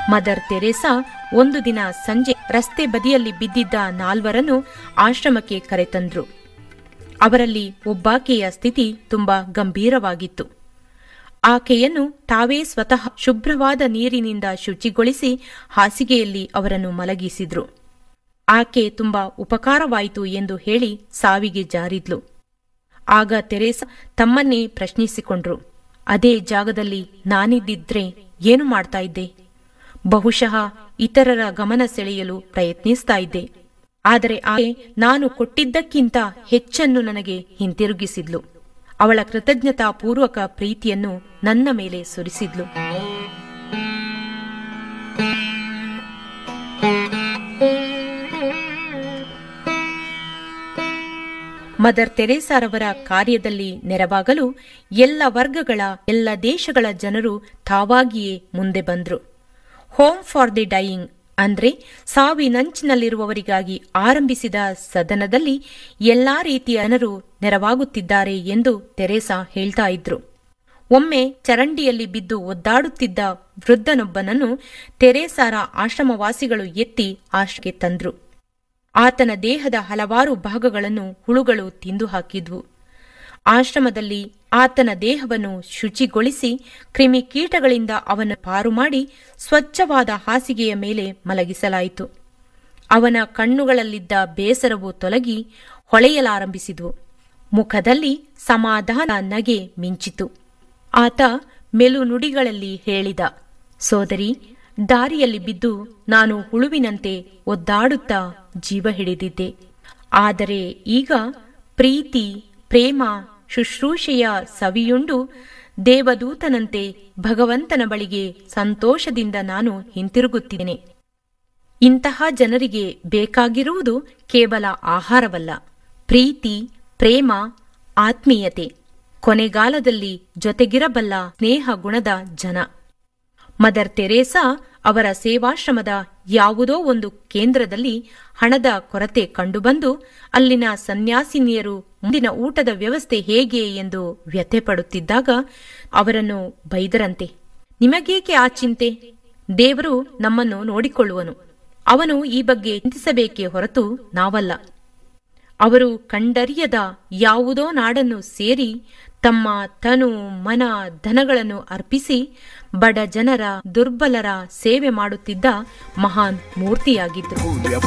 mother Teresa ಒಂದು ದಿನ ಸಂಜೆ ರಸ್ತೆ ಬದಿಯಲ್ಲಿ ಬಿದ್ದಿದ್ದ ನಾಲ್ವರನ್ನು ಆಶ್ರಮಕ್ಕೆ ಕರೆತಂದ್ರು ಅವರಲ್ಲಿ ಒಬ್ಬಾಕೆಯ ಸ್ಥಿತಿ ತುಂಬಾ ಗಂಭೀರವಾಗಿತ್ತು ಆಕೆಯನ್ನು ತಾವೇ ಸ್ವತಃ ಶುಭ್ರವಾದ ನೀರಿನಿಂದ ಶುಚಿಗೊಳಿಸಿ ಹಾಸಿಗೆಯಲ್ಲಿ ಅವರನ್ನು ಮಲಗಿಸಿದ್ರು ಆಕೆ ತುಂಬಾ ಉಪಕಾರವಾಯಿತು ಎಂದು ಹೇಳಿ ಸಾವಿಗೆ ಜಾರಿದ್ಲು ಆಗ ತೆರೇಸಾ ತಮ್ಮನ್ನೇ ಪ್ರಶ್ನಿಸಿಕೊಂಡ್ರು ಅದೇ ಜಾಗದಲ್ಲಿ ನಾನಿದ್ದಿದ್ರೆ ಏನು ಮಾಡ್ತಾ ಇದ್ದೆ ಬಹುಶಃ ಇತರರ ಗಮನ ಸೆಳೆಯಲು ಪ್ರಯತ್ನಿಸ್ತಾ ಇದ್ದೆ ಆದರೆ ಆಕೆ ನಾನು ಕೊಟ್ಟಿದ್ದಕ್ಕಿಂತ ಹೆಚ್ಚನ್ನು ನನಗೆ ಹಿಂತಿರುಗಿಸಿದ್ಲು ಅವಳ ಕೃತಜ್ಞತಾ ಪೂರ್ವಕ ಪ್ರೀತಿಯನ್ನು ನನ್ನ ಮೇಲೆ ಸುರಿಸಿದ್ಲು ಮದರ್ ತೆರೇಸಾರವರ ಕಾರ್ಯದಲ್ಲಿ ನೆರವಾಗಲು ಎಲ್ಲ ವರ್ಗಗಳ ಎಲ್ಲ ದೇಶಗಳ ಜನರು ತಾವಾಗಿಯೇ ಮುಂದೆ ಬಂದ್ರು ಹೋಮ್ ಫಾರ್ ದಿ ಡೈಯಿಂಗ್ ಅಂದ್ರೆ ಸಾವಿನಂಚಿನಲ್ಲಿರುವವರಿಗಾಗಿ ಆರಂಭಿಸಿದ ಸದನದಲ್ಲಿ ಎಲ್ಲಾ ರೀತಿಯ ಜನರು ನೆರವಾಗುತ್ತಿದ್ದಾರೆ ಎಂದು ತೆರೇಸಾ ಹೇಳ್ತಾ ಇದ್ರು ಒಮ್ಮೆ ಚರಂಡಿಯಲ್ಲಿ ಬಿದ್ದು ಒದ್ದಾಡುತ್ತಿದ್ದ ವೃದ್ಧನೊಬ್ಬನನ್ನು ತೆರೇಸಾರ ಆಶ್ರಮವಾಸಿಗಳು ಎತ್ತಿ ಆಶ್ರಕ್ಕೆ ತಂದ್ರು ಆತನ ದೇಹದ ಹಲವಾರು ಭಾಗಗಳನ್ನು ಹುಳುಗಳು ತಿಂದು ಹಾಕಿದ್ವು ಆಶ್ರಮದಲ್ಲಿ ಆತನ ದೇಹವನ್ನು ಶುಚಿಗೊಳಿಸಿ ಕ್ರಿಮಿಕೀಟಗಳಿಂದ ಅವನ ಪಾರು ಮಾಡಿ ಸ್ವಚ್ಛವಾದ ಹಾಸಿಗೆಯ ಮೇಲೆ ಮಲಗಿಸಲಾಯಿತು ಅವನ ಕಣ್ಣುಗಳಲ್ಲಿದ್ದ ಬೇಸರವು ತೊಲಗಿ ಹೊಳೆಯಲಾರಂಭಿಸಿದ್ವು ಮುಖದಲ್ಲಿ ಸಮಾಧಾನ ನಗೆ ಮಿಂಚಿತು ಆತ ಮೆಲು ನುಡಿಗಳಲ್ಲಿ ಹೇಳಿದ ಸೋದರಿ ದಾರಿಯಲ್ಲಿ ಬಿದ್ದು ನಾನು ಹುಳುವಿನಂತೆ ಒದ್ದಾಡುತ್ತಾ ಜೀವ ಹಿಡಿದಿದ್ದೆ ಆದರೆ ಈಗ ಪ್ರೀತಿ ಪ್ರೇಮ ಶುಶ್ರೂಷೆಯ ಸವಿಯುಂಡು ದೇವದೂತನಂತೆ ಭಗವಂತನ ಬಳಿಗೆ ಸಂತೋಷದಿಂದ ನಾನು ಹಿಂತಿರುಗುತ್ತಿದ್ದೇನೆ ಇಂತಹ ಜನರಿಗೆ ಬೇಕಾಗಿರುವುದು ಕೇವಲ ಆಹಾರವಲ್ಲ ಪ್ರೀತಿ ಪ್ರೇಮ ಆತ್ಮೀಯತೆ ಕೊನೆಗಾಲದಲ್ಲಿ ಜೊತೆಗಿರಬಲ್ಲ ಸ್ನೇಹ ಗುಣದ ಜನ ಮದರ್ ತೆರೇಸಾ ಅವರ ಸೇವಾಶ್ರಮದ ಯಾವುದೋ ಒಂದು ಕೇಂದ್ರದಲ್ಲಿ ಹಣದ ಕೊರತೆ ಕಂಡುಬಂದು ಅಲ್ಲಿನ ಸನ್ಯಾಸಿನಿಯರು ಮುಂದಿನ ಊಟದ ವ್ಯವಸ್ಥೆ ಹೇಗೆ ಎಂದು ವ್ಯಥೆಪಡುತ್ತಿದ್ದಾಗ ಅವರನ್ನು ಬೈದರಂತೆ ನಿಮಗೇಕೆ ಆ ಚಿಂತೆ ದೇವರು ನಮ್ಮನ್ನು ನೋಡಿಕೊಳ್ಳುವನು ಅವನು ಈ ಬಗ್ಗೆ ಚಿಂತಿಸಬೇಕೇ ಹೊರತು ನಾವಲ್ಲ ಅವರು ಕಂಡರಿಯದ ಯಾವುದೋ ನಾಡನ್ನು ಸೇರಿ ತಮ್ಮ ತನು ಮನ ಧನಗಳನ್ನು ಅರ್ಪಿಸಿ ಬಡ ಜನರ ದುರ್ಬಲರ ಸೇವೆ ಮಾಡುತ್ತಿದ್ದ ಮಹಾನ್ ಮೂರ್ತಿಯಾಗಿದ್ದರು